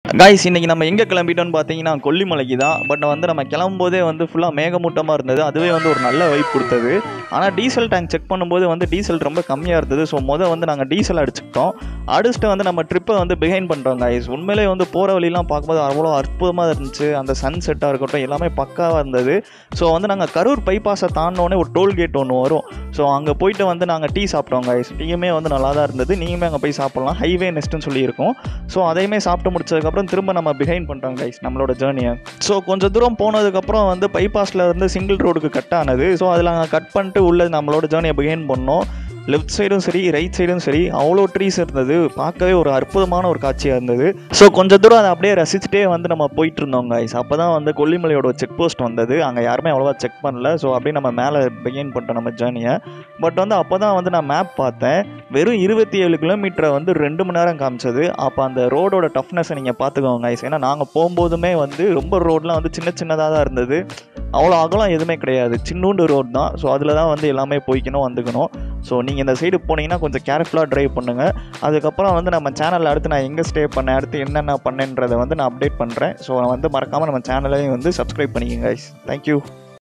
Guys இன்னைக்கு நம்ம எங்கே கிளம்பிட்டோம்னு பார்த்தீங்கன்னா கொல்லிமலைக்கு தான் பட் வந்து நம்ம கிளம்பும்போதே வந்து ஃபுல்லாக மேகமூட்டமாக இருந்தது அதுவே வந்து ஒரு நல்ல வைப் கொடுத்தது ஆனால் டீசல் டேங்க் செக் பண்ணும்போது வந்து டீசல் ரொம்ப கம்மியாக இருந்தது ஸோ மொதல் வந்து நாங்கள் டீசல் அடிச்சுக்கிட்டோம் அடிச்சுட்டு வந்து நம்ம ட்ரிப்பை வந்து பிகைன் பண்ணுறோம் காய்ஸ் உண்மையிலே வந்து போகிற வழிலாம் பார்க்கும்போது அவ்வளோ அற்புதமாக இருந்துச்சு அந்த சன் செட்டாக இருக்கட்டும் எல்லாமே பக்காவாக இருந்தது ஸோ வந்து நாங்கள் கரூர் பைபாஸை தாண்டினோடனே ஒரு டோல்கேட் ஒன்று வரும் ஸோ அங்கே போயிட்டு வந்து நாங்கள் டீ சாப்பிட்டோம் காய்ஸ் டீயுமே வந்து நல்லா தான் இருந்தது நீங்களுமே அங்கே போய் சாப்பிட்லாம் ஹைவே நெஸ்ட்டுன்னு சொல்லியிருக்கோம் ஸோ அதையுமே சாப்பிட்டு முடிச்சதுக்கப்புறம் திரும்ப நம்ம பிஹைண்ட் பண்ணுறோம் கைஸ் நம்மளோட ஜேர்னியை ஸோ கொஞ்சம் தூரம் போனதுக்கப்புறம் வந்து பைபாஸில் இருந்து சிங்கிள் ரோடுக்கு கட் ஆனது ஸோ அதில் நாங்கள் கட் பண்ணிட்டு உள்ள நம்மளோட ஜேர்னியை பிஹைண்ட் பண்ணோம் லெஃப்ட் சைடும் சரி ரைட் சைடும் சரி அவ்வளோ ட்ரீஸ் இருந்தது பார்க்கவே ஒரு அற்புதமான ஒரு காட்சியாக இருந்தது ஸோ கொஞ்சம் தூரம் அதை அப்படியே ரசிச்சுட்டே வந்து நம்ம போயிட்டு இருந்தோம் கைஸ் அப்போ தான் வந்து கொல்லிமலையோட செக் போஸ்ட் வந்தது அங்கே யாருமே அவ்வளோவா செக் பண்ணல ஸோ அப்படியே நம்ம மேலே பிகின் பண்ணிட்டோம் நம்ம ஜேர்னியை பட் வந்து அப்போ தான் வந்து நான் மேப் பார்த்தேன் வெறும் இருபத்தி ஏழு கிலோமீட்டரை வந்து ரெண்டு மணி நேரம் காமிச்சது அப்போ அந்த ரோடோட டஃப்னஸை நீங்கள் பார்த்துக்கோங்க guys. ஏன்னா நாங்கள் போகும்போதுமே வந்து ரொம்ப ரோட்லாம் வந்து சின்ன சின்னதாக தான் இருந்தது அவ்வளோ அகலம் எதுவுமே கிடையாது சின்னூண்டு ரோட் தான் ஸோ அதில் தான் வந்து எல்லாமே போய்க்கணும் வந்துக்கணும் ஸோ நீங்கள் இந்த சைடு போனீங்கன்னா கொஞ்சம் கேர்ஃபுல்லாக ட்ரைவ் பண்ணுங்கள் அதுக்கப்புறம் வந்து நம்ம சேனலில் அடுத்து நான் எங்கே ஸ்டே பண்ணேன் அடுத்து என்னென்ன பண்ணேன்றதை வந்து நான் அப்டேட் பண்ணுறேன் ஸோ வந்து மறக்காமல் நம்ம சேனலையும் வந்து சப்ஸ்கிரைப் பண்ணிக்கோங்க guys. Thank you